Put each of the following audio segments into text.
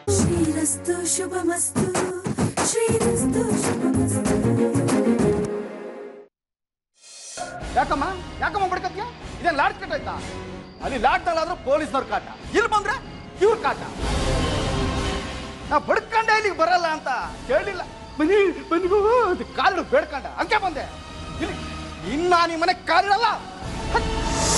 ಶ್ರೀರಸ್ತು ಶುಭಮಸ್ತು ಶ್ರೀರಸ್ತು ಶುಭಮಸ್ತು ಯಾಕಮ್ಮ ಯಾಕಮ್ಮ ಬಡ್ಕತ್ಯ ಇದೇನ್ ಲಾಡ್ ಕಟ್ ಆಯ್ತಾ ಅಲ್ಲಿ ಲಾಡ್ದಲ್ಲಾದ್ರೂ ಪೊಲೀಸ್ನವ್ರ ಕಾಟ ಇಲ್ಲಿ ಬಂದ್ರೆ ಇವ್ರ ಕಾಟ ನಾ ಬಡ್ಕಂಡೆ ಇಲ್ಲಿಗೆ ಬರಲ್ಲ ಅಂತ ಕೇಳಿಲ್ಲ ಬನ್ನಿ ಬನ್ನಿ ಅಂತ ಕಾಲು ಬೇಡ್ಕಂಡ ಹಂಗೆ ಬಂದೆ ಇಲ್ಲಿ ಇನ್ನ ನಿಮ್ಮ ಮನೆ ಕಾಲಿಡಲ್ಲ ಹತ್.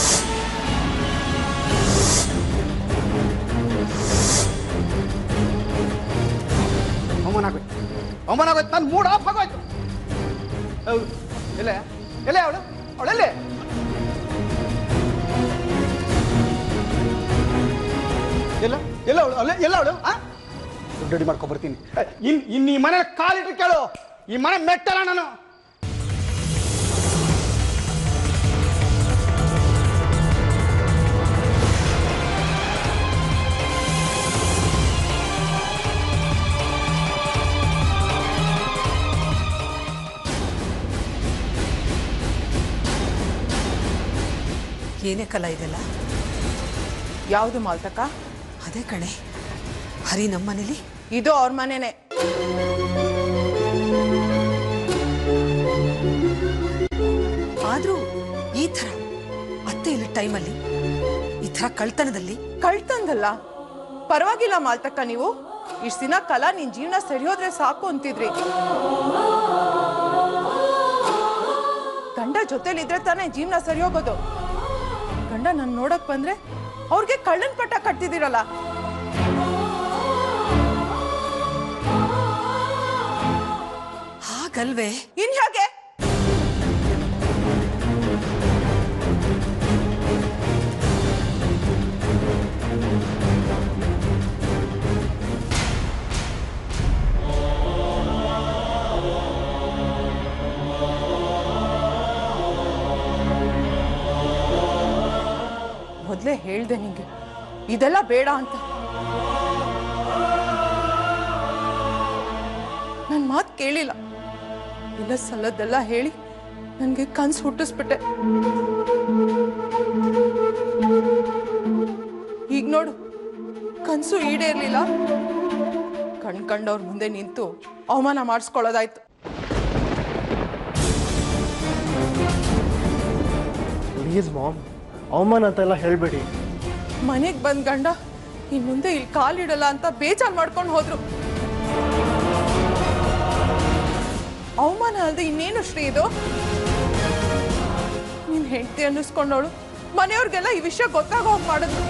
ಅವಮಾನ ಆಗೋಯ್ತು ಅವಮಾನ ಆಗೋಯ್ತು ನನ್ನ ಮೂಡ್ ಆಫ್ ಆಗೋಯ್ತು ಹೌದು ಎಲ್ಲೇ ಎಲ್ಲೇ ಅವಳು ಅವಳೆಲ್ಲೇ ಎಲ್ಲ ಎಲ್ಲ ಅವಳು ಅಲ್ಲೇ ಎಲ್ಲ ಅವಳು ಆ ದುಡ್ಡು ಮಾಡ್ಕೊ ಬರ್ತೀನಿ ಇನ್ ಇನ್ ಈ ಮನೆ ಕಾಲಿಟ್ಟು ಕೇಳು ಈ ಮನೆ ಮೆಟ್ಟಲ್ಲ ನಾನು ಏನೇ ಕಲ ಇದೆಲ್ಲ ಯಾವುದು ಮಾಲ್ತಕ್ಕ ಅದೇ ಕಣೆ ಹರಿ ನಮ್ಮನೇಲಿ ಇದು ಅವ್ರ ಮನೆನೇ ಆದ್ರೂ ಈ ಥರ ಅತ್ತೆ ಇಲ್ಲ ಟೈಮಲ್ಲಿ ಈ ಥರ ಕಳ್ತನದಲ್ಲಿ ಕಳ್ತಂದಲ್ಲ ಪರವಾಗಿಲ್ಲ ಮಾಲ್ತಕ್ಕ ನೀವು ಇಷ್ಟ ದಿನ ಕಲಾ ನಿನ್ ಜೀವನ ಸರಿ ಹೋದ್ರೆ ಸಾಕು ಅಂತಿದ್ರಿ ಗಂಡ ಜೊತೆಲಿದ್ರೆ ತಾನೇ ಜೀವನ ಸರಿ ಹೋಗೋದು ಗಂಡ ನನ್ ನೋಡಕ್ ಬಂದ್ರೆ ಅವ್ರಿಗೆ ಕಳ್ಳನ್ ಪಟ್ಟ ಕಟ್ತಿದ್ದೀರಲ್ಲ ಹಾಗಲ್ವೇ ಇನ್ ಹೇಗೆ ಮೊದ್ಲೇ ಹೇಳ್ದೆ ನಿಂಗೆ ಇದೆಲ್ಲ ಬೇಡ ಅಂತ ನನ್ ಮಾತು ಕೇಳಿಲ್ಲ ಇಲ್ಲ ಸಲ್ಲದ್ದೆಲ್ಲ ಹೇಳಿ ನನಗೆ ಕನ್ಸು ಹುಟ್ಟಿಸ್ಬಿಟ್ಟೆ ಈಗ ನೋಡು ಕನ್ಸು ಈಡೇರ್ಲಿಲ್ಲ ಕಣ್ ಕಂಡವ್ರ ಮುಂದೆ ನಿಂತು ಅವಮಾನ ಮಾಡಿಸ್ಕೊಳ್ಳೋದಾಯ್ತು ಪ್ಲೀಸ್ ಮಾಮ್ ಅವಮಾನ ಅಂತೆಲ್ಲ ಹೇಳಬೇಡಿ ಮನೆಗೆ ಬಂದ್ ಗಂಡ ಇನ್ ಮುಂದೆ ಇಲ್ಲಿ ಕಾಲಿಡಲ್ಲ ಅಂತ ಬೇಜಾರ್ ಮಾಡ್ಕೊಂಡು ಹೋದ್ರು ಅವಮಾನ ಅಲ್ದೆ ಇನ್ನೇನು ಶ್ರೀ ಇದು ನೀನ್ ಹೆಂಡತಿ ಅನ್ನಿಸ್ಕೊಂಡವಳು ಮನೆಯವ್ರಿಗೆಲ್ಲ ಈ ವಿಷಯ ಗೊತ್ತಾಗೋ ಹೋಗ್ ಮಾಡಿದ್ರು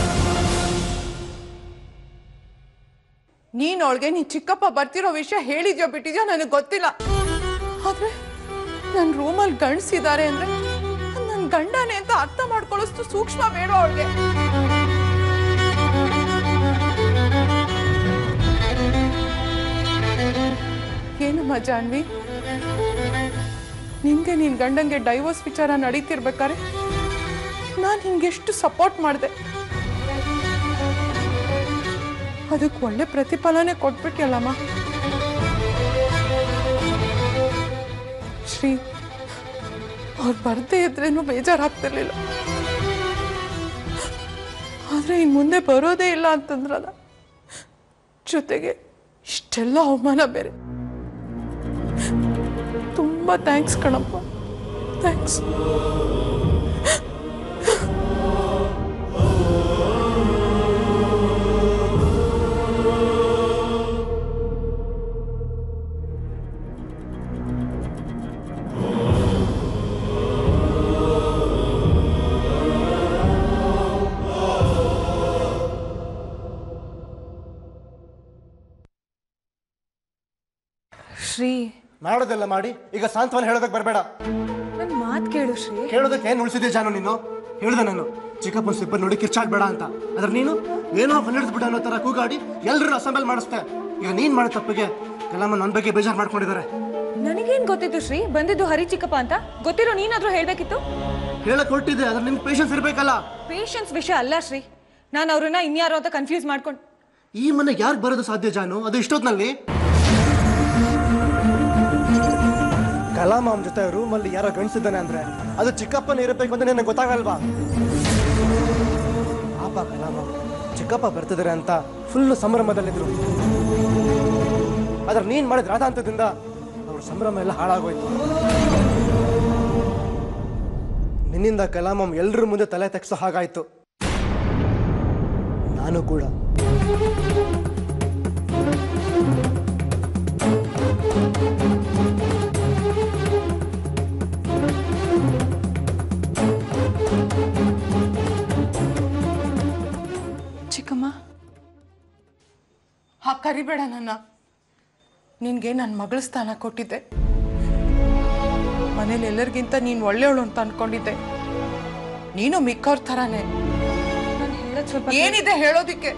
ನೀನ್ ಅವಳಿಗೆ ನೀನ್ ಚಿಕ್ಕಪ್ಪ ಬರ್ತಿರೋ ವಿಷಯ ಹೇಳಿದ್ಯೋ ಬಿಟ್ಟಿದ್ಯೋ ನನಗೆ ಗೊತ್ತಿಲ್ಲ ಆದ್ರೆ ನನ್ನ ರೂಮಲ್ಲಿ ಗಂಡ್ಸಿದ್ದಾರೆ ಅಂದ್ರೆ ನನ್ನ ಗಂಡನೇ ಅಂತ ಅರ್ಥ ಮಾಡ್ಕೊಳ್ಳೋಷ್ಟು ಸೂಕ್ಷ್ಮ ಬೇಡ ಅವಳಿಗೆ ಏನಮ್ಮ ಜಾನ್ವಿ ನಿನ್ಗೆ ನಿನ್ ಗಂಡಂಗೆ ಡೈವೋರ್ಸ್ ವಿಚಾರ ನಡೀತಿರ್ಬೇಕಾರೆ ನಾನು ನಿನ್ಗೆಷ್ಟು ಸಪೋರ್ಟ್ ಮಾಡಿದೆ ಅದಕ್ಕೆ ಒಳ್ಳೆ ಪ್ರತಿಫಲನೆ ಕೊಟ್ಬಿಟ್ಯಲ್ಲಮ್ಮ ಶ್ರೀ ಅವ್ರು ಬರ್ದೇ ಇದ್ರೇನು ಬೇಜಾರಾಗ್ತಿರ್ಲಿಲ್ಲ ಆದ್ರೆ ಇನ್ ಮುಂದೆ ಬರೋದೇ ಇಲ್ಲ ಅಂತಂದ್ರಲ್ಲ ಜೊತೆಗೆ ಇಷ್ಟೆಲ್ಲ ಅವಮಾನ ಬೇರೆ ತುಂಬಾ ಥ್ಯಾಂಕ್ಸ್ ಕಣಪ್ಪ ಥ್ಯಾಂಕ್ಸ್ ಶ್ರೀ ಮಾಡೋದೆಲ್ಲ ಮಾಡಿ ಈಗ ಸಾಂತ್ವನ ಹೇಳೋದಕ್ಕೆ ಬರಬೇಡ ನನ್ನ ಮಾತು ಕೇಳು ಶ್ರೀ ಹೇಳೋದಕ್ಕೆ ಏನು ಉಳಿಸಿದೆ ಜಾನು ನೀನು ಹೇಳ್ದೆ ನಾನು ಚಿಕ್ಕಪ್ಪನ ಸ್ಲಿಪ್ಪರ್ ನೋಡಿ ಕಿರ್ಚಾಡ್ಬೇಡ ಅಂತ ಆದ್ರೆ ನೀನು ಏನೋ ಬಿಡ ಅನ್ನೋ ಥರ ಕೂಗಾಡಿ ಎಲ್ಲರೂ ಅಸೆಂಬಲ್ ಮಾಡಿಸ್ತೆ ಈಗ ನೀನ್ ಮಾಡೋ ತಪ್ಪಿಗೆ ಕಲಾಮ ನನ್ನ ಬಗ್ಗೆ ಬೇಜಾರು ಮಾಡ್ಕೊಂಡಿದ್ದಾರೆ ನನಗೇನ್ ಗೊತ್ತಿತ್ತು ಶ್ರೀ ಬಂದಿದ್ದು ಹರಿ ಚಿಕ್ಕಪ್ಪ ಅಂತ ಗೊತ್ತಿರೋ ನೀನಾದ್ರೂ ಹೇಳ್ಬೇಕಿತ್ತು ಹೇಳಕ್ ಹೊರಟಿದೆ ಆದ್ರೆ ನಿನ್ ಪೇಷನ್ಸ್ ಇರ್ಬೇಕಲ್ಲ ಪೇಷನ್ಸ್ ವಿಷಯ ಅಲ್ಲ ಶ್ರೀ ನಾನು ಅವ್ರನ್ನ ಇನ್ಯಾರೋ ಅಂತ ಕನ್ಫ್ಯೂಸ್ ಮಾಡ್ಕೊಂಡು ಈ ಮನೆ ಯಾರಿಗೆ ಬರೋದು ಸಾಧ್ಯ ಜಾನು ಅದು ಇಷ್ಟೊತ್ನಲ್ಲಿ ಕಲಾಮಾಮ್ ಜೊತೆ ರೂಮಲ್ಲಿ ಯಾರೋ ಗಂಡಸಿದ್ದಾನೆ ಅಂದ್ರೆ ಅದು ಚಿಕ್ಕಪ್ಪನ ಇರಬೇಕು ಅಂತ ನಿನಗೆ ಗೊತ್ತಾಗಲ್ವಾ ಪಾಪ ಕಲಾಮಾಮ್ ಚಿಕ್ಕ ಚಿಕ್ಕಪ್ಪ ಬರ್ತಿದ್ದಾರೆ ಅಂತ ಫುಲ್ಲು ಸಂಭ್ರಮದಲ್ಲಿದ್ರು ಆದ್ರೆ ನೀನ್ ಮಾಡಿದ ರಾಧಾಂತದಿಂದ ಅವ್ರ ಸಂಭ್ರಮ ಎಲ್ಲ ಹಾಳಾಗೋಯ್ತು ನಿನ್ನಿಂದ ಕಲಾಮಂ ಎಲ್ರ ಮುಂದೆ ತಲೆ ತೆಗ್ಸೋ ಹಾಗಾಯ್ತು ನಾನು ಕೂಡ ಚಿಕ್ಕಮ್ಮ ಹಾ ಕರಿಬೇಡ ನನ್ನ ನಿನ್ಗೆ ನನ್ನ ಮಗಳ ಸ್ಥಾನ ಕೊಟ್ಟಿದ್ದೆ ಮನೇಲಿ ಎಲ್ಲರಿಗಿಂತ ನೀನು ಒಳ್ಳೆಯವಳು ಅಂತ ಅನ್ಕೊಂಡಿದ್ದೆ ನೀನು ಮಿಕ್ಕವ್ರ ಥರಾನೇ ನಾನು ಹೇಳೋದು ಸ್ವಲ್ಪ ಏನಿದೆ ಹೇಳೋದಿಕ್ಕೆ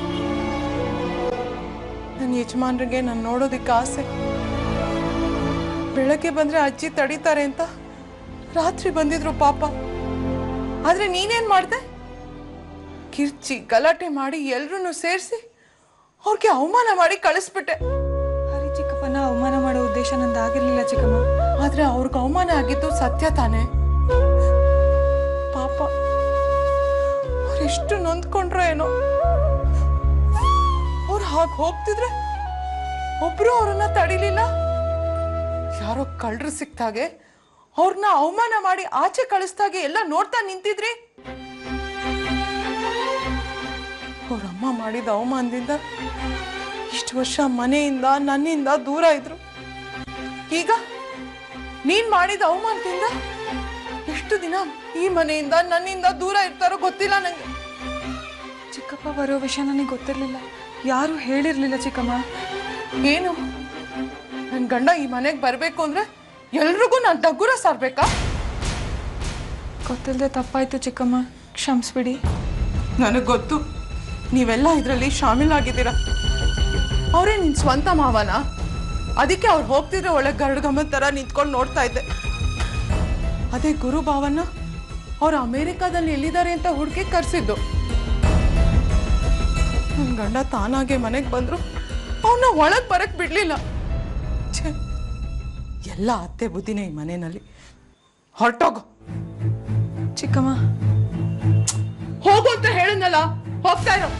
ನನ್ನ ಯಜಮಾನ್ರಿಗೆ ನಾನು ನೋಡೋದಿಕ್ಕೆ ಆಸೆ ಬೆಳಗ್ಗೆ ಬಂದ್ರೆ ಅಜ್ಜಿ ತಡೀತಾರೆ ಅಂತ ರಾತ್ರಿ ಬಂದಿದ್ರು ಪಾಪ ಆದ್ರೆ ನೀನೇನ್ ಮಾಡ್ದೆ ಕಿರ್ಚಿ ಗಲಾಟೆ ಮಾಡಿ ಎಲ್ರನ್ನೂ ಸೇರಿಸಿ ಅವ್ರಿಗೆ ಅವಮಾನ ಮಾಡಿ ಕಳಿಸ್ಬಿಟ್ಟೆ ಹರಿ ಚಿಕ್ಕಪ್ಪನ ಅವಮಾನ ಮಾಡೋ ಉದ್ದೇಶ ನಂದು ಆಗಿರ್ಲಿಲ್ಲ ಚಿಕ್ಕಮ್ಮ ಆದ್ರೆ ಅವ್ರಿಗೆ ಅವಮಾನ ಆಗಿದ್ದು ಸತ್ಯ ತಾನೆ ಪಾಪ ಅವ್ರೆಷ್ಟು ನೊಂದ್ಕೊಂಡ್ರೋ ಏನೋ ಅವ್ರು ಹಾಗೆ ಹೋಗ್ತಿದ್ರೆ ಒಬ್ರು ಅವ್ರನ್ನ ತಡಿಲಿಲ್ಲ ಯಾರೋ ಕಳ್ರು ಸಿಕ್ತಾಗೆ ಅವ್ರನ್ನ ಅವಮಾನ ಮಾಡಿ ಆಚೆ ಕಳಿಸ್ದಾಗೆ ಎಲ್ಲ ನೋಡ್ತಾ ನಿಂತಿದ್ರಿ ಅವ್ರಮ್ಮ ಮಾಡಿದ ಅವಮಾನದಿಂದ ಇಷ್ಟು ವರ್ಷ ಮನೆಯಿಂದ ನನ್ನಿಂದ ದೂರ ಇದ್ರು ಈಗ ನೀನ್ ಮಾಡಿದ ಅವಮಾನದಿಂದ ಎಷ್ಟು ದಿನ ಈ ಮನೆಯಿಂದ ನನ್ನಿಂದ ದೂರ ಇರ್ತಾರೋ ಗೊತ್ತಿಲ್ಲ ನಂಗೆ ಚಿಕ್ಕಪ್ಪ ಬರೋ ವಿಷಯ ನನಗೆ ಗೊತ್ತಿರಲಿಲ್ಲ ಯಾರು ಹೇಳಿರ್ಲಿಲ್ಲ ಚಿಕ್ಕಮ್ಮ ಏನು ನನ್ ಗಂಡ ಈ ಮನೆಗೆ ಬರ್ಬೇಕು ಅಂದ್ರೆ ಎಲ್ರಿಗೂ ನಾನ್ ದಗ್ಗುರ ಸಾರ್ಬೇಕಾ ಗೊತ್ತಿಲ್ಲದೆ ತಪ್ಪಾಯ್ತು ಚಿಕ್ಕಮ್ಮ ಕ್ಷಮಿಸ್ಬಿಡಿ ನನಗ್ ಗೊತ್ತು ನೀವೆಲ್ಲ ಇದರಲ್ಲಿ ಶಾಮೀಲಾಗಿದ್ದೀರ ಅವರೇ ನಿನ್ ಸ್ವಂತ ಮಾವನ ಅದಕ್ಕೆ ಅವ್ರು ಹೋಗ್ತಿದ್ರೆ ಒಳ್ಳೆ ಗರಡ್ಗಮ್ಮನ ತರ ನಿಂತ್ಕೊಂಡು ನೋಡ್ತಾ ಇದ್ದೆ ಅದೇ ಗುರು ಭಾವನ ಅವ್ರು ಅಮೇರಿಕಾದಲ್ಲಿ ಎಲ್ಲಿದ್ದಾರೆ ಅಂತ ಹುಡುಕಿ ಕರ್ಸಿದ್ದು ನನ್ ಗಂಡ ತಾನಾಗೆ ಮನೆಗೆ ಬಂದ್ರು ಅವನ್ನ ಒಳಗ್ ಬರಕ್ ಬಿಡ್ಲಿಲ್ಲ ಛೆ, ಎಲ್ಲ ಅತ್ತೆ ಬುದ್ಧಿನೇ ಈ ಮನೆಯಲ್ಲಿ ಹೊರಟೋಗು ಚಿಕ್ಕಮ್ಮ ಹೋಗು ಅಂತ ಹೇಳಿದ್ನಲ್ಲ ಹೋಗ್ತಾ ಇರೋ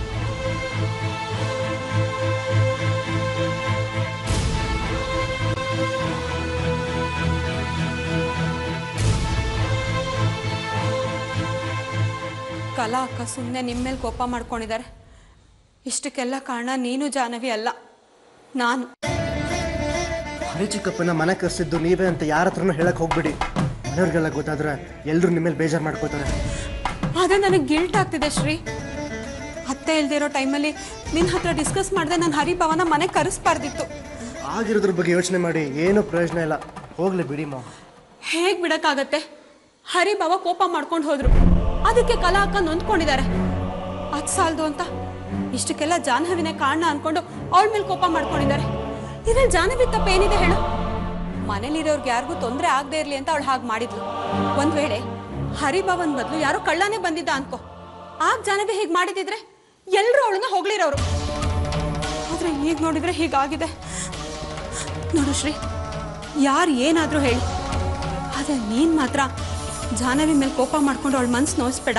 ಕಲಾ ಅಕ್ಕ ಸುಮ್ಮನೆ ನಿಮ್ಮ ಮೇಲೆ ಕೋಪ ಮಾಡ್ಕೊಂಡಿದ್ದಾರೆ ಇಷ್ಟಕ್ಕೆಲ್ಲ ಕಾರಣ ನೀನು ಜಾಹ್ನವಿ ಅಲ್ಲ ನಾನು ಹರಿ ಚಿಕ್ಕಪ್ಪನ ಮನೆ ಕರ್ಸಿದ್ದು ನೀವೇ ಅಂತ ಯಾರ ಹತ್ರನೂ ಹೇಳಕ್ ಹೋಗ್ಬಿಡಿ ಮನೆಯವ್ರಿಗೆಲ್ಲ ಗೊತ್ತಾದ್ರೆ ಎಲ್ರು ನಿಮ್ಮ ಮೇಲೆ ಬೇಜಾರು ಮಾಡ್ಕೋತಾರೆ ಆದರೆ ನನಗೆ ಗಿಲ್ಟ್ ಆಗ್ತಿದೆ ಶ್ರೀ ಅತ್ತೆ ಇಲ್ದಿರೋ ಟೈಮಲ್ಲಿ ನಿನ್ನ ಹತ್ರ ಡಿಸ್ಕಸ್ ಮಾಡಿದೆ ನಾನು ಹರಿಭವನ ಮನೆಗೆ ಕರೆಸ್ಬಾರ್ದಿತ್ತು ಆಗಿರೋದ್ರ ಬಗ್ಗೆ ಯೋಚನೆ ಮಾಡಿ ಏನೂ ಪ್ರಯೋಜನ ಇಲ್ಲ ಹೋಗ್ಲಿ ಬಿಡಿ ಮಾ ಹೇಗೆ ಬಿಡಕ್ಕಾಗತ್ತೆ ಹರಿಭವ ಕೋಪ ಮಾಡ್ಕೊಂಡು ಹೋದ್ರು ಅದಕ್ಕೆ ಕಲಾ ಅಕ್ಕ ನೊಂದ್ಕೊಂಡಿದ್ದಾರೆ ಅದು ಸಾಲದು ಅಂತ ಇಷ್ಟಕ್ಕೆಲ್ಲ ಜಾಹ್ನವಿನೇ ಕಾರಣ ಅನ್ಕೊಂಡು ಅವಳ ಮೇಲೆ ಕೋಪ ಮಾಡ್ಕೊಂಡಿದ್ದಾರೆ ಇದ್ರಲ್ಲಿ ಜಾಹ್ನವಿ ತಪ್ಪೇನಿದೆ ಹೇಳು ಮನೇಲಿರೋರ್ಗೆ ಯಾರಿಗೂ ತೊಂದರೆ ಆಗದೆ ಇರಲಿ ಅಂತ ಅವಳು ಹಾಗೆ ಮಾಡಿದ್ಲು ಒಂದ್ ವೇಳೆ ಹರಿಭವನ್ ಬದಲು ಯಾರೋ ಕಳ್ಳನೇ ಬಂದಿದ್ದ ಅನ್ಕೋ ಆಗ ಜಾಹ್ನವಿ ಹೀಗೆ ಮಾಡಿದಿದ್ರೆ ಎಲ್ಲರೂ ಅವಳನ್ನ ಹೋಗ್ಲಿರೋರು ಆದ್ರೆ ಈಗ ನೋಡಿದ್ರೆ ಹೀಗಾಗಿದೆ ನೋಡು ಶ್ರೀ ಯಾರು ಏನಾದರೂ ಹೇಳಿ ಆದರೆ ನೀನು ಮಾತ್ರ ಜಾಹ್ನವಿ ಮೇಲೆ ಕೋಪ ಮಾಡ್ಕೊಂಡು ಅವಳ ಮನ್ಸು ನೋಯಿಸ್ಬೇಡ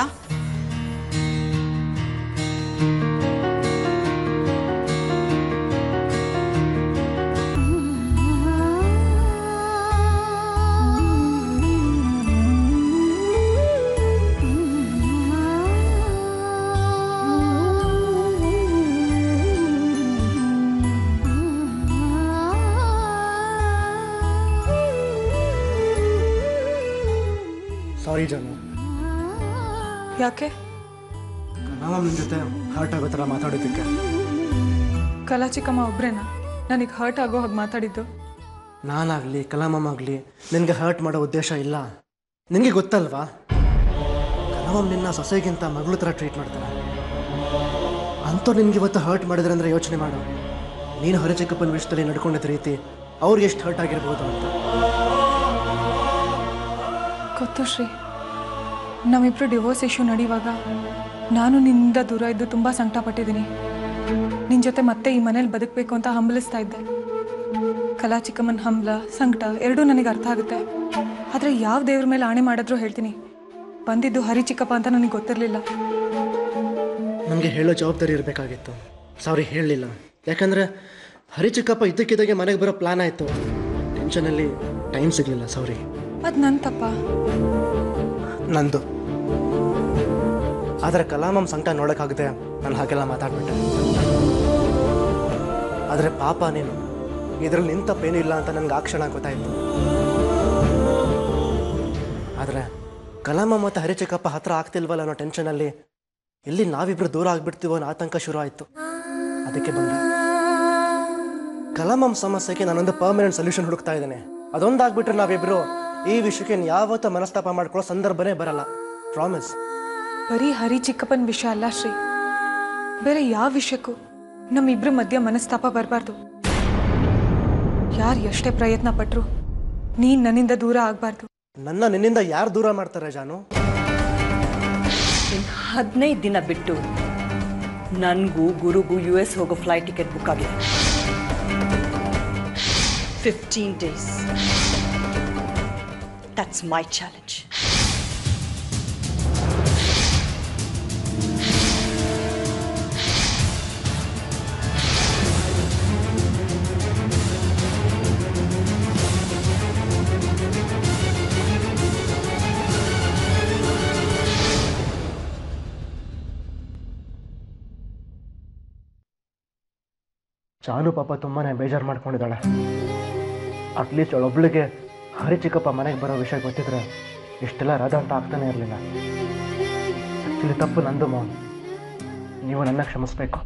ಸಾರಿ ಜಾನು ಯಾಕೆ ನಾವು ನಿಮ್ಮ ಜೊತೆ ಹರ್ಟ್ ಆಗೋ ಥರ ಮಾತಾಡೋದಕ್ಕೆ ಕಲಾ ಚಿಕ್ಕಮ್ಮ ಒಬ್ರೇನಾ ನನಗೆ ಹರ್ಟ್ ಆಗೋ ಹಾಗೆ ಮಾತಾಡಿದ್ದು ನಾನಾಗಲಿ ಕಲಾಮಮ್ ಆಗಲಿ ನಿನಗೆ ಹರ್ಟ್ ಮಾಡೋ ಉದ್ದೇಶ ಇಲ್ಲ ನಿನಗೆ ಗೊತ್ತಲ್ವಾ ಕಲಾಮಮ್ ನಿನ್ನ ಸೊಸೆಗಿಂತ ಮಗಳು ಥರ ಟ್ರೀಟ್ ಮಾಡ್ತಾರೆ ಅಂಥವ್ರು ನಿನ್ಗೆ ಇವತ್ತು ಹರ್ಟ್ ಮಾಡಿದ್ರೆ ಅಂದರೆ ಯೋಚನೆ ಮಾಡು ನೀನು ಹೊರ ಚಿಕ್ಕಪ್ಪನ ವಿಷಯದಲ್ಲಿ ನಡ್ಕೊಂಡಿದ್ದ ರೀತಿ ಅವ್ರಿಗೆ ಎಷ್ಟು ಹರ್ಟ್ ಆಗಿರ್ಬೋದು ಅಂತ ಗೊತ್ತು ಶ್ರೀ ನಮ್ಮಿಬ್ರು ಡಿವೋರ್ಸ್ ಇಶ್ಯೂ ನಡೆಯುವಾಗ ನಾನು ನಿನ್ನಿಂದ ದೂರ ಇದ್ದು ತುಂಬ ಸಂಕಟ ಪಟ್ಟಿದ್ದೀನಿ ನಿನ್ನ ಜೊತೆ ಮತ್ತೆ ಈ ಮನೇಲಿ ಬದುಕಬೇಕು ಅಂತ ಹಂಬಲಿಸ್ತಾ ಇದ್ದೆ ಕಲಾ ಚಿಕ್ಕಮ್ಮನ ಹಂಬಲ ಸಂಕಟ ಎರಡೂ ನನಗೆ ಅರ್ಥ ಆಗುತ್ತೆ ಆದರೆ ಯಾವ ದೇವ್ರ ಮೇಲೆ ಆಣೆ ಮಾಡಿದ್ರು ಹೇಳ್ತೀನಿ ಬಂದಿದ್ದು ಹರಿ ಚಿಕ್ಕಪ್ಪ ಅಂತ ನನಗೆ ಗೊತ್ತಿರಲಿಲ್ಲ ನನಗೆ ಹೇಳೋ ಜವಾಬ್ದಾರಿ ಇರಬೇಕಾಗಿತ್ತು ಸಾರಿ ಹೇಳಲಿಲ್ಲ ಯಾಕಂದರೆ ಹರಿ ಚಿಕ್ಕಪ್ಪ ಇದ್ದಕ್ಕಿದ್ದಾಗೆ ಮನೆಗೆ ಬರೋ ಪ್ಲಾನ್ ಆಯಿತು ಟೆನ್ಷನಲ್ಲಿ ಟೈಮ್ ಸಿಗಲಿಲ್ಲ ಸಾರಿ ಅದು ನನ್ನ ತಪ್ಪ ನಂದು ಆದರೆ ಕಲಾಮಂ ಸಂಕಟ ನೋಡೋಕ್ಕಾಗದೆ ನಾನು ಹಾಗೆಲ್ಲ ಮಾತಾಡ್ಬಿಟ್ಟೆ ಆದರೆ ಪಾಪ ನೀನು ಇದರಲ್ಲಿ ನಿನ್ನ ತಪ್ಪೇನೂ ಇಲ್ಲ ಅಂತ ನನಗೆ ಆ ಕ್ಷಣ ಗೊತ್ತಾಯಿತು ಆದರೆ ಕಲಾಮ ಮತ್ತು ಹರಿಚಿಕ್ಕಪ್ಪ ಹತ್ರ ಆಗ್ತಿಲ್ವಲ್ಲ ಅನ್ನೋ ಟೆನ್ಷನಲ್ಲಿ ಎಲ್ಲಿ ನಾವಿಬ್ರು ದೂರ ಆಗ್ಬಿಡ್ತೀವೋ ಅನ್ನೋ ಆತಂಕ ಶುರು ಆಯಿತು ಅದಕ್ಕೆ ಬಂದೆ ಕಲಾಮಂ ಸಮಸ್ಯೆಗೆ ನಾನೊಂದು ಪರ್ಮನೆಂಟ್ ಸೊಲ್ಯೂಷನ್ ಹುಡುಕ್ತಾ ಇದ್ದೇನೆ ಅದೊಂದಾಗ್ಬಿಟ್ರೆ ನಾವಿಬ್ರು ಈ ವಿಷಯಕ್ಕೆ ಯಾವತ್ತೂ ಮನಸ್ತಾಪ ಮಾಡ್ಕೊಳ್ಳೋ ಸಂದರ್ಭನೇ ಬರಲ್ಲ ಪ್ರಾಮಿಸ್ ಬರೀ ಹರಿ ಚಿಕ್ಕಪ್ಪನ ವಿಷಯ ಅಲ್ಲ ಶ್ರೀ ಬೇರೆ ಯಾವ ವಿಷಯಕ್ಕೂ ನಮ್ಮಿಬ್ರ ಮಧ್ಯ ಮನಸ್ತಾಪ ಬರಬಾರ್ದು ಯಾರು ಎಷ್ಟೇ ಪ್ರಯತ್ನ ಪಟ್ರು ನೀನ್ ನನ್ನಿಂದ ದೂರ ಆಗಬಾರ್ದು ನನ್ನ ನಿನ್ನಿಂದ ಯಾರು ದೂರ ಮಾಡ್ತಾರೆ ಜಾನು ಇನ್ನು ಹದಿನೈದು ದಿನ ಬಿಟ್ಟು ನನಗೂ ಗುರುಗೂ ಯು ಎಸ್ ಹೋಗೋ ಫ್ಲೈಟ್ ಟಿಕೆಟ್ ಬುಕ್ ಆಗಿದೆ fifteen days that's my challenge Janu ಪಾಪ ತುಂಬಾನೇ ಬೇಜಾರು ಮಾಡ್ಕೊಂಡಿದ್ದಾಳೆ ಅಟ್ಲೀಸ್ಟ್ ಅವಳೊಬ್ಳಿಗೆ ಹರಿ ಚಿಕ್ಕಪ್ಪ ಮನೆಗೆ ಬರೋ ವಿಷಯ ಗೊತ್ತಿದ್ರೆ ಇಷ್ಟೆಲ್ಲ ರಜಾ ಅಂತ ಆಗ್ತಾನೆ ಇರಲಿಲ್ಲ ಆ್ಯಕ್ಚುಲಿ ತಪ್ಪು ನಂದು ಮಾಮ್ ನೀವು ನನ್ನ ಕ್ಷಮಿಸ್ಬೇಕು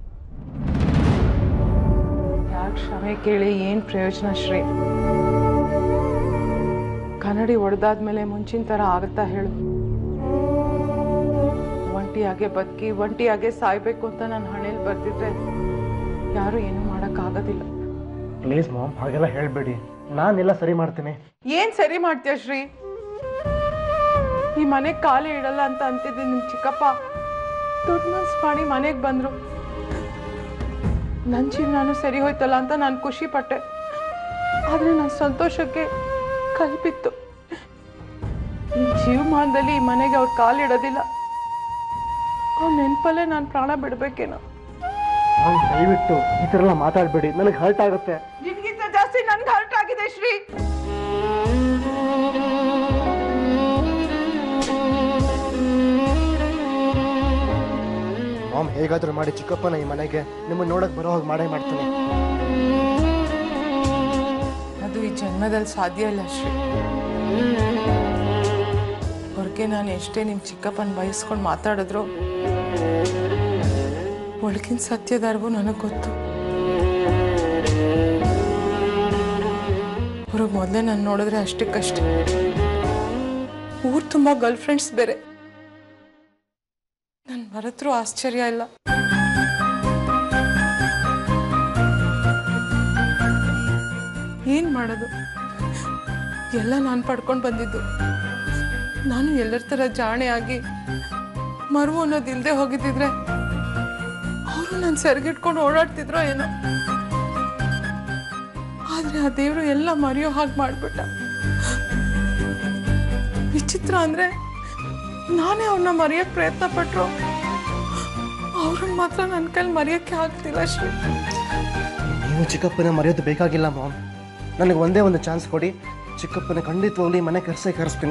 ಯಾಕೆ ಕ್ಷಮೆ ಕೇಳಿ ಏನು ಪ್ರಯೋಜನ ಶ್ರೀ ಕನ್ನಡಿ ಒಡೆದಾದ್ಮೇಲೆ ಮುಂಚಿನ ಥರ ಆಗುತ್ತಾ ಹೇಳು ಒಂಟಿಯಾಗೆ ಬದುಕಿ ಒಂಟಿಯಾಗೆ ಸಾಯ್ಬೇಕು ಅಂತ ನಾನು ಹಣೆಯಲ್ಲಿ ಬರ್ತಿದ್ರೆ ಯಾರು ಏನೂ ಮಾಡೋಕ್ಕಾಗೋದಿಲ್ಲ ಪ್ಲೀಸ್ ಮಾಮ್ ಹಾಗೆಲ್ಲ ಹೇಳಬೇಡಿ ನಾನೆಲ್ಲ ಸರಿ ಮಾಡ್ತೀನಿ ಏನ್ ಸರಿ ಮಾಡ್ತೀಯ ಶ್ರೀ ಈ ಮನೆಗೆ ಕಾಲೇ ಇಡಲ್ಲ ಅಂತ ಅಂತಿದ್ದೀನಿ ನಿಮ್ ಚಿಕ್ಕಪ್ಪ ದೊಡ್ಡ ಮನ್ಸ್ ಮಾಡಿ ಮನೆಗೆ ಬಂದ್ರು ನನ್ನ ಜೀವನಾನು ಸರಿ ಹೋಯ್ತಲ್ಲ ಅಂತ ನಾನು ಖುಷಿ ಪಟ್ಟೆ ಆದ್ರೆ ನನ್ನ ಸಂತೋಷಕ್ಕೆ ಕಲ್ಪಿತ್ತು ಈ ಜೀವಮಾನದಲ್ಲಿ ಈ ಮನೆಗೆ ಅವ್ರು ಕಾಲಿಡೋದಿಲ್ಲ ಅವ್ರ ನೆನಪಲ್ಲೇ ನಾನು ಪ್ರಾಣ ಬಿಡ್ಬೇಕೇನೋ ಮಾಮ್ ದಯವಿಟ್ಟು ಈ ಥರ ಎಲ್ಲ ಮಾತಾಡಬೇಡಿ ನನಗೆ ಹರ್ಟ್ ಆಗುತ್ತೆ ನಿನ್ಗಿಂತ ಜಾಸ್ತಿ ನನ್ಗೆ ಹರ್ಟ್ ಆಗಿದೆ ಶ್ರೀ ಮಾಮ್ ಹೇಗಾದರೂ ಮಾಡಿ ಚಿಕ್ಕಪ್ಪನ ಈ ಮನೆಗೆ ನಿಮ್ಮನ್ನು ನೋಡಕ್ಕೆ ಬರೋ ಹಾಗೆ ಮಾಡೇ ಮಾಡ್ತೀನಿ ಅದು ಈ ಜನ್ಮದಲ್ಲಿ ಸಾಧ್ಯ ಇಲ್ಲ ಶ್ರೀ ಹೊರಗೆ ನಾನು ಎಷ್ಟೇ ನಿಮ್ಮ ಚಿಕ್ಕಪ್ಪನ ಬಯಸ್ಕೊಂಡು ಮಾತಾಡಿದ್ರು ಒಳಗಿನ ಸತ್ಯದ ಅರಿವು ನನಗೆ ಗೊತ್ತು ಹೊರಗೆ ಮೊದಲೇ ನಾನು ನೋಡಿದ್ರೆ ಅಷ್ಟಕ್ಕಷ್ಟೇ ಊರು ತುಂಬ ಗರ್ಲ್ ಫ್ರೆಂಡ್ಸ್ ಬೇರೆ ನಾನು ಬರತ್ರೂ ಆಶ್ಚರ್ಯ ಇಲ್ಲ ಏನ್ ಮಾಡೋದು ಎಲ್ಲ ನಾನು ಪಡ್ಕೊಂಡು ಬಂದಿದ್ದು ನಾನು ಎಲ್ಲರ ಥರ ಜಾಣೆ ಆಗಿ ಮರುವು ಅನ್ನೋದು ಇಲ್ಲದೆ ಹೋಗಿದ್ದಿದ್ರೆ ಅವರು ನಾನು ಸೆರಗಿಟ್ಕೊಂಡು ಓಡಾಡ್ತಿದ್ರೋ ಏನೋ ಆದ್ರೆ ಆ ದೇವರು ಎಲ್ಲ ಮರೆಯೋ ಹಾಗೆ ಮಾಡ್ಬಿಟ್ಟ ವಿಚಿತ್ರ ಅಂದ್ರೆ ನಾನೇ ಅವ್ರನ್ನ ಮರೆಯಕ್ಕೆ ಪ್ರಯತ್ನ ಪಟ್ರು ಅವ್ರನ್ನ ಮಾತ್ರ ನನ್ನ ಕೈಲಿ ಮರೆಯೋಕ್ಕೆ ಆಗ್ತಿಲ್ಲ ಶ್ರೀ ನೀವು ಚಿಕ್ಕಪ್ಪನ ಮರೆಯೋದು ಬೇಕಾಗಿಲ್ಲ ಮಾಮ್ ನನಗೆ ಒಂದೇ ಒಂದು ಚಾನ್ಸ್ ಕೊಡಿ ಚಿಕ್ಕಪ್ಪನ ಖಂಡಿತವಾಗ್ಲಿ ಮನೆ ಕರೆಸೇ ಕರೆಸ್ತೀನಿ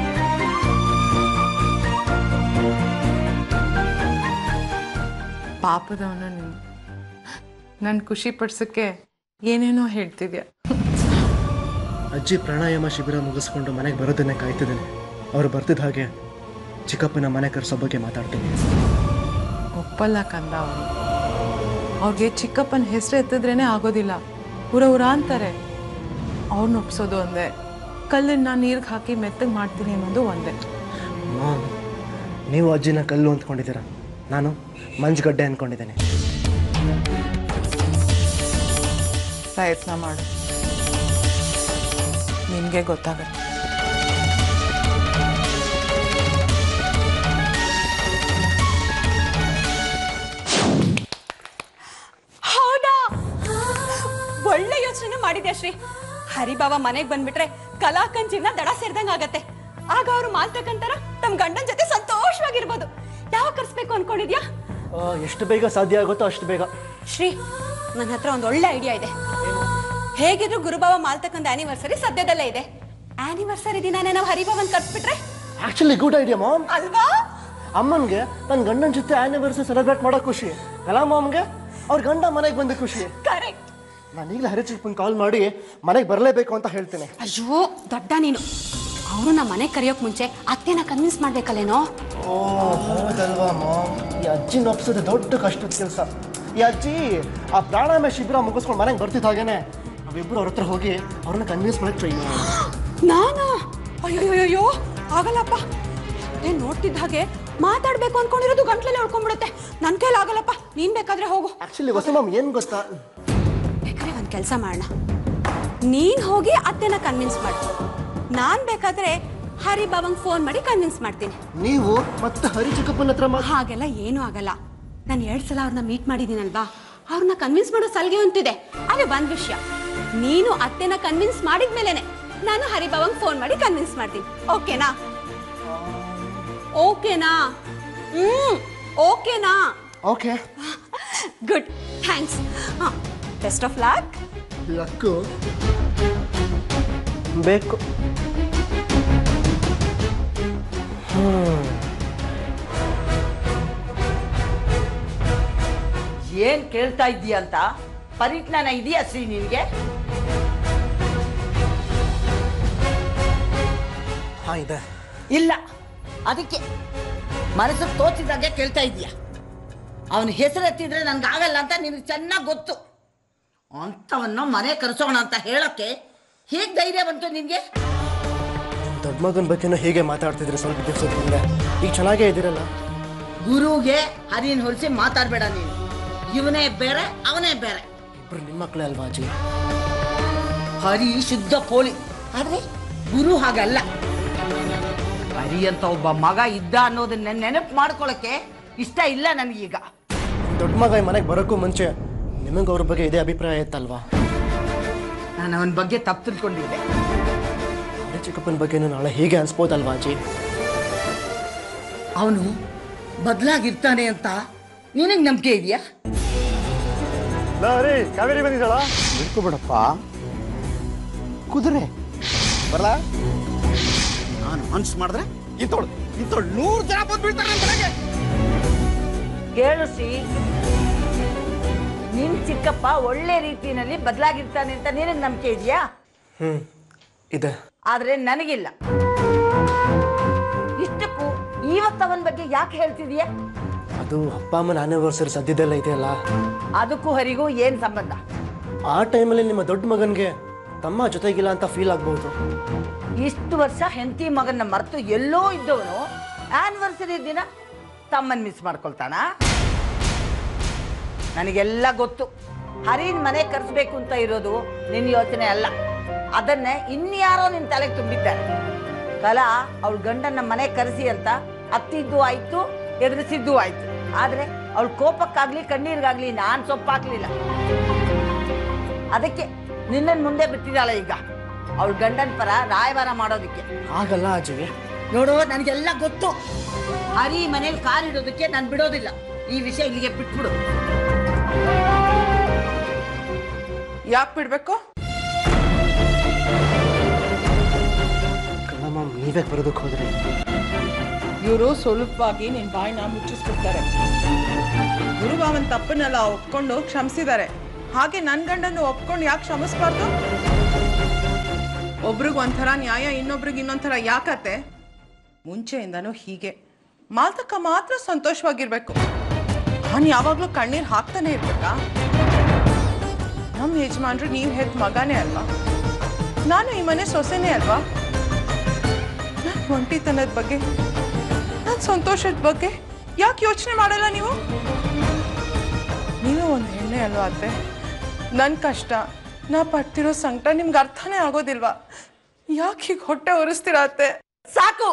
ಪಾಪದವನ ನೀನು ನನ್ನ ಖುಷಿ ಪಡ್ಸಕ್ಕೆ ಏನೇನೋ ಹೇಳ್ತಿದ್ಯಾ ಅಜ್ಜಿ ಪ್ರಾಣಾಯಾಮ ಶಿಬಿರ ಮುಗಿಸ್ಕೊಂಡು ಮನೆಗೆ ಬರೋದನ್ನೇ ಕಾಯ್ತಿದ್ದೇನೆ ಅವ್ರು ಬರ್ತಿದ್ದ ಹಾಗೆ ಚಿಕ್ಕಪ್ಪನ ಮನೆ ಕರೆಸೋ ಬಗ್ಗೆ ಮಾತಾಡ್ತೀನಿ ಒಪ್ಪಲ್ಲ ಕಂದ ಅವರು ಅವ್ರಿಗೆ ಚಿಕ್ಕಪ್ಪನ ಹೆಸರು ಎತ್ತಿದ್ರೇನೆ ಆಗೋದಿಲ್ಲ ಉರ ಉರ ಅಂತಾರೆ ಅವ್ರನ್ನ ಒಪ್ಸೋದು ಒಂದೇ ಕಲ್ಲನ್ನ ನಾನು ನೀರಿಗೆ ಹಾಕಿ ಮೆತ್ತಗೆ ಮಾಡ್ತೀನಿ ಅನ್ನೋದು ಒಂದೇ ಮಾಮ್ ನೀವು ಅಜ್ಜಿನ ಕಲ್ಲು ಅಂದ್ಕೊಂಡಿದ್ದೀರ ನಾನು ಮಂಜುಗಡ್ಡೆ ಅಂದ್ಕೊಂಡಿದ್ದೇನೆ ಪ್ರಯತ್ನ ಮಾಡು ನಿನಗೆ ಗೊತ್ತಾಗತ್ತೆ ಹೌದಾ ಒಳ್ಳೆ ಯೋಚನೆ ಮಾಡಿದ್ಯಾ ಶ್ರೀ ಹರಿಬಾವ ಮನೆಗ್ ಬಂದ್ಬಿಟ್ರೆ ಕಲಾಕನ್ ಜೀವನ ದಡ ಸೇರ್ದಂಗ್ ಆಗತ್ತೆ ಆಗ ಅವ್ರು ಮಾಲ್ತಕ್ಕಂತಾರ ತಮ್ ಗಂಡನ್ ಜೊತೆ ಸಂತೋಷವಾಗಿರ್ಬೋದು ಯಾವ ಕರ್ಸ್ಬೇಕು ಅನ್ಕೊಂಡಿದ್ಯಾ ಆ, ಎಷ್ಟು ಬೇಗ ಸಾಧ್ಯ ಆಗುತ್ತೋ ಅಷ್ಟು ಬೇಗ ಶ್ರೀ ನನ್ನ ಹತ್ರ ಒಂದು ಒಳ್ಳೆ ಐಡಿಯಾ ಇದೆ ಹೇಗಿದ್ರು ಗುರುಬಾವ ಮಾಲ್ತಕ್ಕಂದ ಆನಿವರ್ಸರಿ ಸದ್ಯದಲ್ಲೇ ಇದೆ ಆನಿವರ್ಸರಿ ದಿನಾನೇ ನಾವು ಹರಿಭವನ್ ಕರ್ಸ್ಬಿಟ್ರೆ ಆಕ್ಚುಲಿ ಗುಡ್ ಐಡಿಯಾ ಮಾಮ್ ಅಲ್ವಾ ಅಮ್ಮನ್ಗೆ ನನ್ನ ಗಂಡನ ಜೊತೆ ಆನಿವರ್ಸರಿ ಸೆಲೆಬ್ರೇಟ್ ಮಾಡೋ ಖುಷಿ ಕಲಾ ಮಾಮ್ಗೆ ಅವ್ರ ಗಂಡ ಮನೆಗೆ ಬಂದ ಖುಷಿ ಕರೆಕ್ಟ್ ನಾನು ಈಗಲೇ ಹರಿಚಿಪ್ಪನ್ ಕಾಲ್ ಮಾಡಿ ಮನೆಗೆ ಬರಲೇಬೇಕು ಅಂತ ಹೇಳ್ತೀನಿ ಅಯ್ಯೋ ದೊಡ್ಡ ನೀನು ಅವರು ನಮ್ಮ ಮನೆಗೆ ಕರೆಯೋಕ್ ಮುಂಚೆ ಅತ್ತೆನ ಕನ್ವಿನ್ಸ್ ಮಾಡ್ಬೇಕಲ್ಲೇನೋ ಓ ಹೌದಲ್ವಾ ಮಾಮ್ ಈ ಅಜ್ಜಿನ ಒಪ್ಸೋದು ದೊಡ್ಡ ಕಷ್ಟದ ಕೆಲಸ ಈ ಅಜ್ಜಿ ಆ ಪ್ರಾಣಾಯಾಮ ಶಿಬಿರ ಮುಗಿಸ್ಕೊಂಡು ಮನೆಗೆ ಬರ್ತಿದ್ದ ಹಾಗೇನೆ ನಾವಿಬ್ಬರು ಅವ್ರ ಹತ್ರ ಹೋಗಿ ಅವ್ರನ್ನ ಕನ್ವಿನ್ಸ್ ಮಾಡಕ್ಕೆ ಟ್ರೈ ನಾನಾ ಅಯ್ಯೋಯ್ಯೋ ಆಗಲ್ಲಪ್ಪ ಏನ್ ನೋಡ್ತಿದ್ದ ಹಾಗೆ ಮಾತಾಡ್ಬೇಕು ಅನ್ಕೊಂಡಿರೋದು ಗಂಟ್ಲಲ್ಲಿ ಉಳ್ಕೊಂಡ್ಬಿಡುತ್ತೆ ನನ್ ಕೈಲಿ ಆಗಲ್ಲಪ್ಪ ನೀನ್ ಬೇಕಾದ್ರೆ ಹೋಗು ಆಕ್ಚುಲಿ ಹೊಸ ಮಾಮ್ ಏನು ಗೊತ್ತಾ ಬೇಕಾದ್ರೆ ಒಂದ್ ಕೆಲಸ ಮಾಡೋಣ ನೀನ್ ಹೋಗಿ ಅತ್ತೆನ ಕನ್ವಿನ್ಸ್ ಮಾಡು ನಾನ್ ಬೇಕಾದ್ರೆ ಹರಿ ಬಾಬಂಗ್ ಫೋನ್ ಮಾಡಿ ಕನ್ವಿನ್ಸ್ ಮಾಡ್ತೀನಿ ನೀವು ಮತ್ತೆ ಹರಿ ಚಿಕ್ಕಪ್ಪನ ಹತ್ರ ಮಾ- ಹಾಗೆಲ್ಲ ಏನೂ ಆಗಲ್ಲ ನಾನು ಎರಡ್ ಸಲ ಅವ್ರನ್ನ ಮೀಟ್ ಮಾಡಿದ್ದೀನಲ್ವಾ ಅವ್ರನ್ನ ಕನ್ವಿನ್ಸ್ ಮಾಡೋ ಸಲ್ಗೆ ಅಂತಿದೆ ಅದೇ ಒಂದ್ ವಿಷಯ ನೀನು ಅತ್ತೆನ ಕನ್ವಿನ್ಸ್ ಮಾಡಿದ್ಮೇಲೆನೆ ನಾನು ಹರಿಭವಂಗ್ ಫೋನ್ ಮಾಡಿ ಕನ್ವಿನ್ಸ್ ಮಾಡ್ತೀನಿ ಓಕೆನಾ ಓಕೆನಾ ಹ್ಮ್ ಓಕೆನಾ okay good thanks best of luck luck ಬೇಕು ಏನ್ ಕೇಳ್ತಾ ಇದ್ದೀಯ ಅಂತ ಪರಿಜ್ಞಾನ ಇದೆಯಾ ಶ್ರೀ ನಿನ್ಗೆ ಹಾ ಇದೆ ಇಲ್ಲ ಅದಕ್ಕೆ ಮನಸ್ಸಿಗೆ ತೋಚಿದಾಗೆ ಕೇಳ್ತಾ ಇದೀಯ ಅವನ ಹೆಸರು ಎತ್ತಿದ್ರೆ ನನ್ಗಾಗಲ್ಲ ಅಂತ ನಿನಗೆ ಚೆನ್ನಾಗಿ ಗೊತ್ತು ಅಂಥವನ್ನ ಮನೆ ಕರೆಸೋಣ ಅಂತ ಹೇಳಕ್ಕೆ ಹೇಗೆ ಧೈರ್ಯ ಬಂತು ನಿನಗೆ ದೊಡ್ಡ ಮಗನ ಬಗ್ಗೆನೂ ಹೀಗೆ ಮಾತಾಡ್ತಿದ್ರಿ ಸ್ವಲ್ಪ ದಿವಸದ ಹಿಂದೆ ಈಗ ಚೆನ್ನಾಗೇ ಇದ್ದೀರಲ್ಲ ಗುರುಗೆ ಹರಿನ ಹೊರಿಸಿ ಮಾತಾಡಬೇಡ ನೀನು ಇವನೇ ಬೇರೆ ಅವನೇ ಬೇರೆ ಇಬ್ರು ನಿಮ್ಮ ಮಕ್ಕಳೇ ಅಲ್ವಾ ಅಜ್ಜಿ ಹರಿ ಶುದ್ಧ ಪೋಳಿ ಆದ್ರೆ ಗುರು ಹಾಗಲ್ಲ ಹರಿ ಅಂತ ಒಬ್ಬ ಮಗ ಇದ್ದ ಅನ್ನೋದನ್ನ ನೆನಪು ಮಾಡ್ಕೊಳಕ್ಕೆ ಇಷ್ಟ ಇಲ್ಲ ನನಗೀಗ ದೊಡ್ಡ ಮಗ ಈ ಮನೆಗೆ ಬರೋಕ್ಕೂ ಮುಂಚೆ ನಿಮಗೆ ಅವ್ರ ಬಗ್ಗೆ ಇದೇ ಅಭಿಪ್ರಾಯ ಇತ್ತಲ್ವಾ ನಾನು ಅವನ ಬಗ್ಗೆ ತಪ್ಪು ತಿಳ್ಕೊಂಡಿದ್ದೆ ಹರಿ ಚಿಕ್ಕಪ್ಪನ ಬಗ್ಗೆನೂ ನಾಳೆ ಹೀಗೆ ಅನ್ಸ್ಬೋದಲ್ವಾ ಅಜ್ಜಿ ಅವನು ಬದಲಾಗಿರ್ತಾನೆ ಅಂತ ನಿನಗೆ ನಂಬಿಕೆ ಇದೆಯಾ ರೀ ಕಾವೇರಿ ಬಂದಿದ್ದಾಳ ಬಿಡ್ಕೊಬಿಡಪ್ಪ ಕುದುರೆ ಬರಲ ನಾನು ಮನ್ಸು ಮಾಡಿದ್ರೆ ಇಂಥೋಳು ಇಂಥೋಳು ನೂರು ಜನ ಬಂದು ಬೀಳ್ತಾರೆ ನನ್ನ ತಲೆಗೆ ಕೇಳಿಸಿ ನಿನ್ ಚಿಕ್ಕಪ್ಪ ಒಳ್ಳೆ ರೀತಿಯಲ್ಲಿ ಬದಲಾಗಿರ್ತಾನೆ ಅಂತ ನಿನಗೆ ನಂಬಿಕೆ ಇದೆಯಾ ಹ್ಞೂ ಇದೆ ಆದ್ರೆ ನನಗಿಲ್ಲ ಇಷ್ಟಕ್ಕೂ ಇವತ್ತು ಅವನ ಬಗ್ಗೆ ಯಾಕೆ ಹೇಳ್ತಿದೀಯ ಅದು ಅಪ್ಪ ಅಮ್ಮನ ಆನಿವರ್ಸರಿ ಸದ್ಯದೆಲ್ಲ ಇದೆಯಲ್ಲ ಅದಕ್ಕೂ ಹರಿಗೂ ಏನ್ ಸಂಬಂಧ ಆ ಟೈಮಲ್ಲಿ ನಿಮ್ಮ ದೊಡ್ಡ ಮಗನಿಗೆ ತಮ್ಮ ಜೊತೆಗಿಲ್ಲ ಅಂತ ಫೀಲ್ ಆಗ್ಬೋದು ಇಷ್ಟು ವರ್ಷ ಹೆಂಡತಿ ಮಗನ್ನ ಮರೆತು ಎಲ್ಲೋ ಇದ್ದವನು ಆನಿವರ್ಸರಿ ದಿನ ತಮ್ಮನ್ ಮಿಸ್ ಮಾಡ್ಕೊಳ್ತಾನ ನನಗೆಲ್ಲ ಗೊತ್ತು ಹರಿನ್ ಮನೆ ಕರೆಸ್ಬೇಕು ಅಂತ ಇರೋದು ನಿನ್ನ ಯೋಚನೆ ಅಲ್ಲ ಅದನ್ನೇ ಇನ್ಯಾರೋ ನಿನ್ ತಲೆಗೆ ತುಂಬಿದ್ದಾರೆ ಕಲಾ ಅವಳ ಗಂಡನ್ನ ಮನೆ ಕರೆಸಿ ಅಂತ ಅತ್ತಿದ್ದು ಆಯ್ತು ಎದುರಿಸಿದ್ದು ಆಯ್ತು ಆದ್ರೆ ಅವಳ ಕೋಪಕ್ಕಾಗ್ಲಿ ಕಣ್ಣೀರಿಗಾಗ್ಲಿ ನಾನ್ ಸೊಪ್ಪಾಕ್ಲಿಲ್ಲ ಅದಕ್ಕೆ ನಿನ್ನನ್ ಮುಂದೆ ಬಿಟ್ಟಿದ್ದಾಳೆ ಈಗ ಅವಳ ಗಂಡನ ಪರ ರಾಯಭಾರ ಮಾಡೋದಕ್ಕೆ ಆಗಲ್ಲ ಅಜ್ಜಿ ನೋಡು ನನಗೆಲ್ಲ ಗೊತ್ತು ಹರಿ ಮನೇಲಿ ಕಾಲಿಡೋದಕ್ಕೆ ನಾನು ಬಿಡೋದಿಲ್ಲ ಈ ವಿಷಯ ಇಲ್ಲಿಗೆ ಬಿಟ್ಬಿಡು ಯಾಕೆ ಬಿಡ್ಬೇಕು ಕಣಮ್ಮ ನೀವೇ ಬರೋದಕ್ಕೆ ಹೋದ್ರಿ ಇವರು ಸುಲಭವಾಗಿ ನಿನ್ ಬಾಯಿನ ಮುಚ್ಚಿಸ್ಬಿಡ್ತಾರೆ ಗುರುಭಾವನ್ ತಪ್ಪನ್ನೆಲ್ಲ ಒಪ್ಕೊಂಡು ಕ್ಷಮಿಸಿದ್ದಾರೆ ಹಾಗೆ ನನ್ ಗಂಡನ್ನು ಒಪ್ಕೊಂಡು ಯಾಕೆ ಕ್ಷಮಿಸ್ಬಾರ್ದು ಒಬ್ರಿಗೆ ಒಂಥರ ನ್ಯಾಯ ಇನ್ನೊಬ್ರಿಗೆ ಇನ್ನೊಂಥರ ಯಾಕತ್ತೆ ಮುಂಚೆಯಿಂದನೂ ಹೀಗೆ ಮಾಲ್ತಕ್ಕ ಮಾತ್ರ ಸಂತೋಷವಾಗಿರ್ಬೇಕು ನಾನು ಯಾವಾಗ್ಲೂ ಕಣ್ಣೀರ್ ಹಾಕ್ತಾನೆ ಇರ್ಬೇಕಾ ನಮ್ಮ ಯಜಮಾನ್ರು ನೀವು ಹೆತ್ ಮಗನೇ ಅಲ್ವಾ ನಾನು ಈ ಮನೆ ಸೊಸೆನೇ ಅಲ್ವಾ ನನ್ನ ಒಂಟಿತನದ ಬಗ್ಗೆ ನನ್ನ ಸಂತೋಷದ ಬಗ್ಗೆ ಯಾಕೆ ಯೋಚನೆ ಮಾಡಲ್ಲ ನೀವು ನೀವೇ ಒಂದು ಹೆಣ್ಣೆ ಅಲ್ವಾ ಅತ್ತೆ ನನ್ನ ಕಷ್ಟ ನಾ ಪಡ್ತಿರೋ ಸಂಕಟ ನಿಮ್ಗೆ ಅರ್ಥನೇ ಆಗೋದಿಲ್ವಾ ಯಾಕೆ ಹೀಗೆ ಹೊಟ್ಟೆ ಒರೆಸ್ತೀರಾ ಅತ್ತೆ ಸಾಕು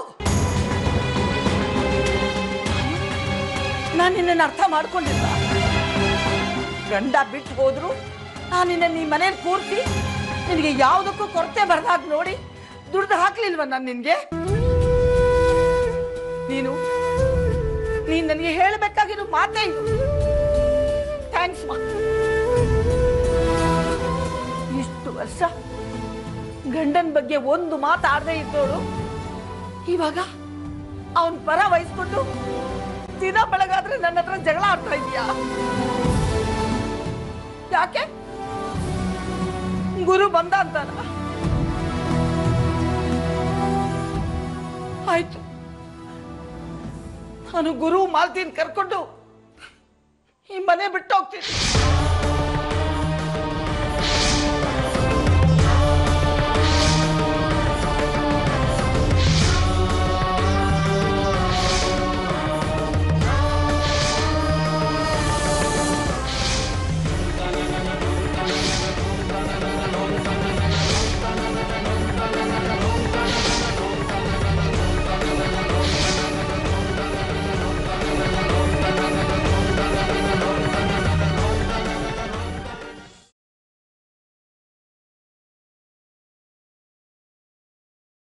ನಾನು ನಿನ್ನನ್ನು ಅರ್ಥ ಮಾಡ್ಕೊಂಡಿಲ್ಲ ಗಂಡ ಬಿಟ್ಟು ಹೋದ್ರು ನಾನು ನಿನ್ನ ಈ ಮನೇಲಿ ಕೂರ್ಸಿ ನಿನಗೆ ಯಾವುದಕ್ಕೂ ಕೊರತೆ ಬರ್ದಾಗ ನೋಡಿ ದುಡ್ದು ಹಾಕ್ಲಿಲ್ವ ನಾನು ನಿನ್ಗೆ ನೀನು ನೀನ್ ನನಗೆ ಹೇಳಬೇಕಾಗಿರೋ ಮಾತೇ ಇದು ಥ್ಯಾಂಕ್ಸ್ ಮಾ ಇಷ್ಟು ವರ್ಷ ಗಂಡನ ಬಗ್ಗೆ ಒಂದು ಮಾತಾಡದೆ ಇದ್ದೋಳು ಇವಾಗ ಅವನ್ ಪರ ವಹಿಸ್ಕೊಂಡು ದಿನ ಬೆಳಗಾದ್ರೆ ನನ್ನ ಹತ್ರ ಜಗಳ ಆಡ್ತಾ ಇದೀಯಾ ಯಾಕೆ ಗುರು ಬಂದ ಅಂತಾನ ಆಯ್ತು ನಾನು ಗುರು ಮಾಲ್ತಿನ್ ಕರ್ಕೊಂಡು ಈ ಮನೆ ಬಿಟ್ಟು ಹೋಗ್ತೀನಿ